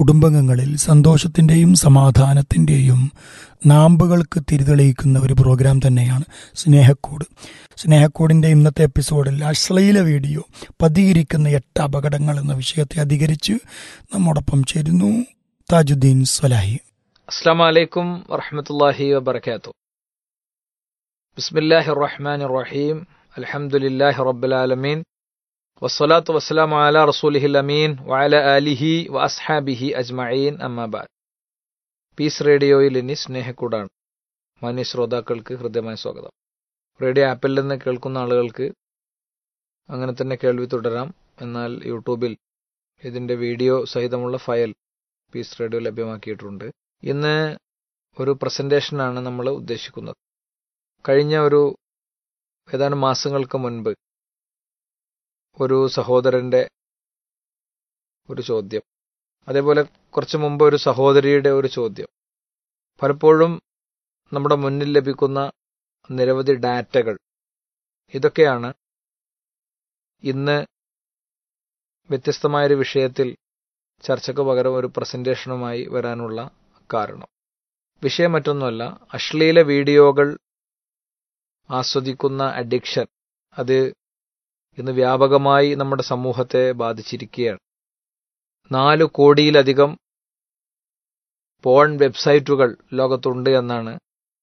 കുടുംബങ്ങളിൽ സന്തോഷത്തിൻ്റെയും സമാധാനത്തിൻ്റെയും നാമ്പുകൾക്ക് തിരിതെളിയിക്കുന്ന ഒരു പ്രോഗ്രാം തന്നെയാണ് സ്നേഹക്കൂട് സ്നേഹക്കൂടിൻ്റെ ഇന്നത്തെ എപ്പിസോഡിൽ അശ്ലീല വീഡിയോ പതിയിരിക്കുന്ന എട്ട് അപകടങ്ങൾ എന്ന വിഷയത്തെ അധികരിച്ച് നമ്മോടൊപ്പം ചേരുന്നു താജുദ്ദീൻ സ്വലാഹി അസ്സാം വലൈക്കും വറഹമത്തല്ലാഹി വബർക്കാത്തു ബിസ്മില്ലാഹി റഹ്മാൻ റഹീം അൽഹംദുലില്ലാഹി റബ്ബുലാലമീൻ വസ്സലാത്തു വസ്സലാമു അലാ റസൂലിഹിൽ അമീൻ വഅല ആലിഹി വ അസ്ഹാബിഹി അജ്മഈൻ അമ്മാബാദ് പീസ് റേഡിയോയിൽ ഇനി സ്നേഹക്കൂടാണ് മാന്യ ശ്രോതാക്കൾക്ക് ഹൃദ്യമായ സ്വാഗതം റേഡിയോ ആപ്പിൽ നിന്ന് കേൾക്കുന്ന ആളുകൾക്ക് അങ്ങനെ തന്നെ കേൾവി തുടരാം എന്നാൽ യൂട്യൂബിൽ ഇതിന്റെ വീഡിയോ സഹിതമുള്ള ഫയൽ പീസ് റേഡിയോ ലഭ്യമാക്കിയിട്ടുണ്ട് ഇന്ന് ഒരു പ്രസന്റേഷനാണ് നമ്മൾ ഉദ്ദേശിക്കുന്നത് കഴിഞ്ഞ ഒരു ഏതാനും മാസങ്ങൾക്ക് മുൻപ് ഒരു സഹോദരന്റെ ഒരു ചോദ്യം അതേപോലെ കുറച്ച് മുമ്പ് ഒരു സഹോദരിയുടെ ഒരു ചോദ്യം പലപ്പോഴും നമ്മുടെ മുന്നിൽ ലഭിക്കുന്ന നിരവധി ഡാറ്റകൾ ഇതൊക്കെയാണ് ഇന്ന് വ്യത്യസ്തമായൊരു വിഷയത്തിൽ ചർച്ചയ്ക്ക് പകരം ഒരു പ്രസന്റേഷനുമായി വരാനുള്ള കാരണം വിഷയം മറ്റൊന്നുമല്ല അശ്ലീല വീഡിയോകൾ ആസ്വദിക്കുന്ന അഡിക്ഷൻ അത് ഇന്ന് വ്യാപകമായി നമ്മുടെ സമൂഹത്തെ ബാധിച്ചിരിക്കുകയാണ് നാല് കോടിയിലധികം പോൺ വെബ്സൈറ്റുകൾ ലോകത്തുണ്ട് എന്നാണ്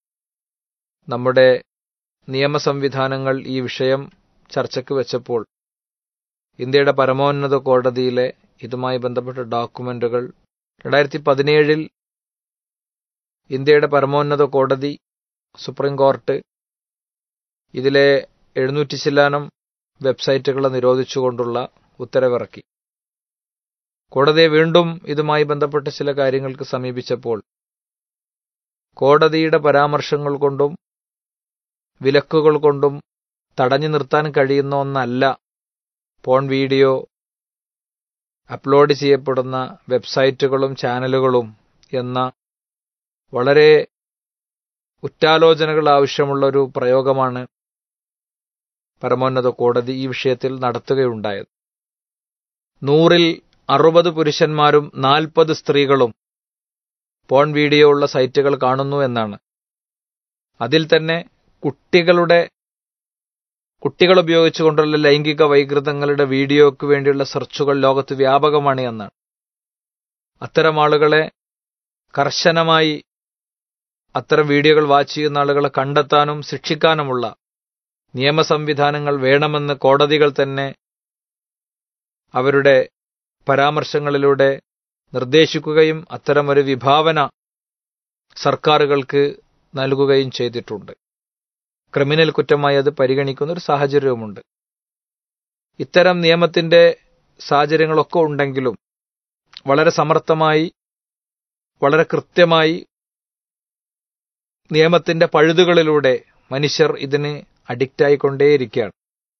നമ്മുടെ നിയമ സംവിധാനങ്ങൾ ഈ വിഷയം ചർച്ചയ്ക്ക് വെച്ചപ്പോൾ ഇന്ത്യയുടെ പരമോന്നത കോടതിയിലെ ഇതുമായി ബന്ധപ്പെട്ട ഡോക്യുമെന്റുകൾ രണ്ടായിരത്തി പതിനേഴിൽ ഇന്ത്യയുടെ പരമോന്നത കോടതി സുപ്രീം കോർട്ട് ഇതിലെ എഴുന്നൂറ്റി ചില്ലാനം വെബ്സൈറ്റുകളെ നിരോധിച്ചുകൊണ്ടുള്ള ഉത്തരവിറക്കി കോടതിയെ വീണ്ടും ഇതുമായി ബന്ധപ്പെട്ട ചില കാര്യങ്ങൾക്ക് സമീപിച്ചപ്പോൾ കോടതിയുടെ പരാമർശങ്ങൾ കൊണ്ടും വിലക്കുകൾ കൊണ്ടും തടഞ്ഞു നിർത്താൻ കഴിയുന്ന ഒന്നല്ല പോൺ വീഡിയോ അപ്ലോഡ് ചെയ്യപ്പെടുന്ന വെബ്സൈറ്റുകളും ചാനലുകളും എന്ന വളരെ ഉറ്റാലോചനകൾ ആവശ്യമുള്ള ഒരു പ്രയോഗമാണ് പരമോന്നത കോടതി ഈ വിഷയത്തിൽ നടത്തുകയുണ്ടായത് നൂറിൽ അറുപത് പുരുഷന്മാരും നാൽപ്പത് സ്ത്രീകളും പോൺ വീഡിയോ ഉള്ള സൈറ്റുകൾ കാണുന്നു എന്നാണ് അതിൽ തന്നെ കുട്ടികളുടെ കുട്ടികൾ ഉപയോഗിച്ചുകൊണ്ടുള്ള ലൈംഗിക വൈകൃതങ്ങളുടെ വീഡിയോയ്ക്ക് വേണ്ടിയുള്ള സെർച്ചുകൾ ലോകത്ത് വ്യാപകമാണ് എന്നാണ് അത്തരം ആളുകളെ കർശനമായി അത്തരം വീഡിയോകൾ വാച്ച് ചെയ്യുന്ന ആളുകളെ കണ്ടെത്താനും ശിക്ഷിക്കാനുമുള്ള നിയമ സംവിധാനങ്ങൾ വേണമെന്ന് കോടതികൾ തന്നെ അവരുടെ പരാമർശങ്ങളിലൂടെ നിർദ്ദേശിക്കുകയും അത്തരമൊരു വിഭാവന സർക്കാരുകൾക്ക് നൽകുകയും ചെയ്തിട്ടുണ്ട് ക്രിമിനൽ കുറ്റമായി അത് പരിഗണിക്കുന്ന ഒരു സാഹചര്യവുമുണ്ട് ഇത്തരം നിയമത്തിന്റെ സാഹചര്യങ്ങളൊക്കെ ഉണ്ടെങ്കിലും വളരെ സമർത്ഥമായി വളരെ കൃത്യമായി നിയമത്തിന്റെ പഴുതുകളിലൂടെ മനുഷ്യർ ഇതിന് അഡിക്റ്റ് ആയിക്കൊണ്ടേയിരിക്കുകയാണ്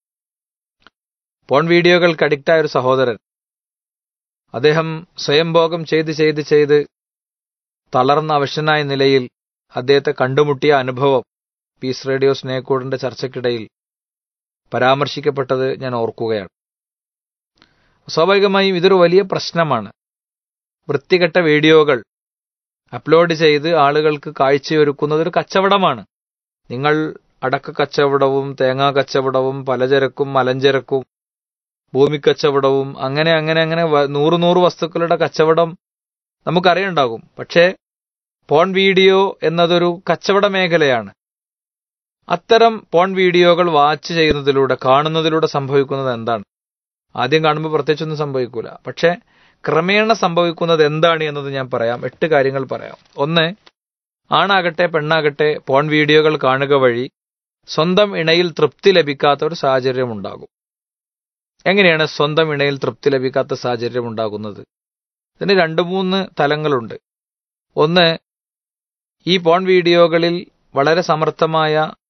പോൺ വീഡിയോകൾക്ക് അഡിക്റ്റായ ഒരു സഹോദരൻ അദ്ദേഹം സ്വയംഭോഗം ചെയ്ത് ചെയ്ത് ചെയ്ത് തളർന്ന അവശനായ നിലയിൽ അദ്ദേഹത്തെ കണ്ടുമുട്ടിയ അനുഭവം പീസ് റേഡിയോ സ്നേഹക്കൂടിന്റെ ചർച്ചയ്ക്കിടയിൽ പരാമർശിക്കപ്പെട്ടത് ഞാൻ ഓർക്കുകയാണ് സ്വാഭാവികമായും ഇതൊരു വലിയ പ്രശ്നമാണ് വൃത്തികെട്ട വീഡിയോകൾ അപ്ലോഡ് ചെയ്ത് ആളുകൾക്ക് കാഴ്ചയൊരുക്കുന്നത് ഒരു കച്ചവടമാണ് നിങ്ങൾ അടക്ക കച്ചവടവും തേങ്ങാ കച്ചവടവും പലചരക്കും മലഞ്ചരക്കും ഭൂമി കച്ചവടവും അങ്ങനെ അങ്ങനെ അങ്ങനെ നൂറ് നൂറ് വസ്തുക്കളുടെ കച്ചവടം നമുക്കറിയുണ്ടാകും പക്ഷേ പോൺ വീഡിയോ എന്നതൊരു കച്ചവട മേഖലയാണ് അത്തരം പോൺ വീഡിയോകൾ വാച്ച് ചെയ്യുന്നതിലൂടെ കാണുന്നതിലൂടെ സംഭവിക്കുന്നത് എന്താണ് ആദ്യം കാണുമ്പോൾ പ്രത്യേകിച്ചൊന്നും സംഭവിക്കൂല പക്ഷേ ക്രമേണ സംഭവിക്കുന്നത് എന്താണ് എന്നത് ഞാൻ പറയാം എട്ട് കാര്യങ്ങൾ പറയാം ഒന്ന് ആണാകട്ടെ പെണ്ണാകട്ടെ പോൺ വീഡിയോകൾ കാണുക വഴി സ്വന്തം ഇണയിൽ തൃപ്തി ലഭിക്കാത്ത ഒരു സാഹചര്യം ഉണ്ടാകും എങ്ങനെയാണ് സ്വന്തം ഇണയിൽ തൃപ്തി ലഭിക്കാത്ത സാഹചര്യം ഉണ്ടാകുന്നത് ഇതിന് രണ്ട് മൂന്ന് തലങ്ങളുണ്ട് ഒന്ന് ഈ പോൺ വീഡിയോകളിൽ വളരെ സമർത്ഥമായ